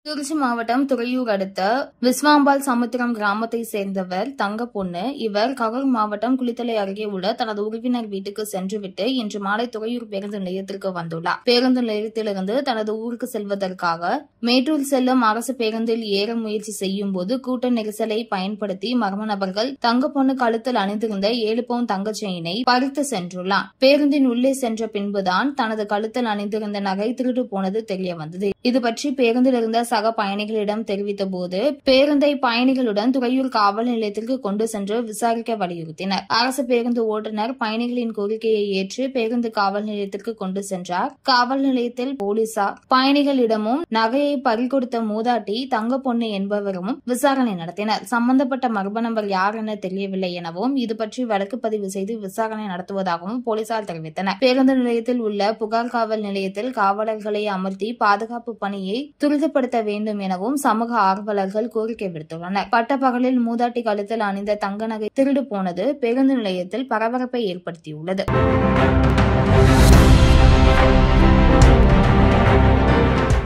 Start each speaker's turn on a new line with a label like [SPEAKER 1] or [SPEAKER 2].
[SPEAKER 1] திருச்சி மாவட்டம் துறையூர் அடுத்த விஸ்வாம்பால் சமுத்திரம் கிராமத்தை சேர்ந்தவர் தங்க பொண்ணு இவர் கரூர் மாவட்டம் குளித்தலை அருகே உள்ள தனது உறவினர் வீட்டுக்கு சென்றுவிட்டு இன்று மாலை துறையூர் பேருந்து நிலையத்திற்கு வந்துள்ளார் பேருந்து நிலையத்திலிருந்து தனது ஊருக்கு செல்வதற்காக மேட்டூர் செல்லும் அரசு பேருந்தில் ஏற முயற்சி செய்யும் போது கூட்ட நெரிசலை பயன்படுத்தி மர்ம நபர்கள் தங்க பொண்ணு கழுத்தில் அணிந்திருந்த ஏழு பவுன் தங்க செயினை பறித்து சென்றுள்ளார் பேருந்தின் உள்ளே சென்ற பின்புதான் தனது கழுத்தில் அணிந்திருந்த நகை திருடு போனது தெரிய வந்தது இது பற்றி பேருந்தில் இருந்த சக பயணிகளிடம் தெரிவித்த போது பேருந்தை பயணிகளுடன் துறையூர் காவல் நிலையத்திற்கு கொண்டு சென்று விசாரிக்க வலியுறுத்தினர் அரசு பேருந்து ஓட்டுநர் பயணிகளின் கோரிக்கையை ஏற்று பேருந்து காவல் நிலையத்திற்கு கொண்டு சென்றார் காவல் நிலையத்தில் போலீசார் பயணிகளிடமும் நகையை பறிகொடுத்த மூதாட்டி தங்க பொண்ணு என்பவரும் விசாரணை நடத்தினர் சம்பந்தப்பட்ட மர்ம நபர் யார் என தெரியவில்லை எனவும் இது பற்றி வழக்கு பதிவு செய்து விசாரணை நடத்துவதாகவும் போலீசார் தெரிவித்தனர் பேருந்து நிலையத்தில் உள்ள புகார் காவல் நிலையத்தில் காவலர்களை அமர்த்தி பாதுகாப்பு பணியை துரிதப்படுத்த வேண்டும் எனவும் சமூக ஆர்வலர்கள் கோரிக்கை விடுத்துள்ளனர் பட்டப்பகலில் மூதாட்டி கழுத்தில் அணிந்த தங்க நகை திருடு போனது பேருந்து நிலையத்தில் பரபரப்பை ஏற்படுத்தியுள்ளது